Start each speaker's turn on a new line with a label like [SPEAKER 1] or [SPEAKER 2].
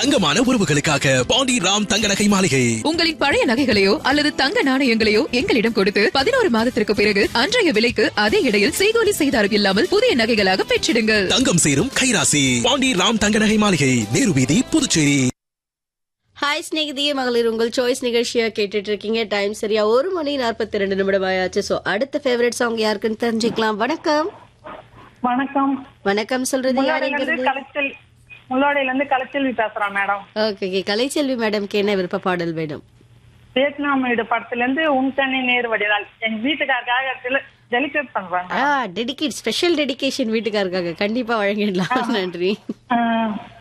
[SPEAKER 1] தங்கமான உறவுகளுக்காக பாண்டி ராம் தங்க நகை மாளிகை
[SPEAKER 2] உங்களின் பழைய நகைகளையோ அல்லது தங்க நாணயங்களையோ எங்களிடம் கொடுத்து பதினோரு மாதத்திற்கு பிறகு அன்றைய விலைக்கு அதே இடையில் செய்கூலி செய்தாரம் இல்லாமல் புதிய நகைகளாக பெற்றிடுங்கள்
[SPEAKER 1] தங்கம் சேரும் கைராசி பாண்டி ராம் தங்க நகை மாளிகை நேரு வீதி புதுச்சேரி
[SPEAKER 3] ஹாய் ஸ்நேகிதியே மகளிர் உங்கள் சாய்ஸ் நிகழ்ச்சியா கேட்டுட்டு இருக்கீங்க டைம் சரியா ஒரு மணி நாற்பத்தி ரெண்டு நிமிடம் ஆயாச்சு சோ அடுத்த ஃபேவரட் சாங் யாருக்குன்னு தெரிஞ்சுக்கலாம் வணக்கம்
[SPEAKER 4] வணக்கம்
[SPEAKER 3] வணக்கம் சொல்றது யார்
[SPEAKER 4] முள்ளோடையில இருந்து
[SPEAKER 3] எங்கிருந்து
[SPEAKER 4] கலைச்சல் முள்ளோடையில இருந்து கலைச்செல்வி பேசுறேன் மேடம்
[SPEAKER 3] ஓகே ஓகே கலைச்செல்வி மேடம்க்கு என்ன விருப்ப பாடல் வேணும்
[SPEAKER 4] வியட்நாம் வீடு படத்துல இருந்து உன் தண்ணி நேர் வடிதால் எங்க வீட்டுக்காரக்காக டெலிகேட் பண்றாங்க
[SPEAKER 3] ஆ டெடிகேட் ஸ்பெஷல் டெடிகேஷன் வீட்டுக்காருக்காக கண்டிப்பா வழங்கிடலாம் நன்றி
[SPEAKER 4] ஆஹ்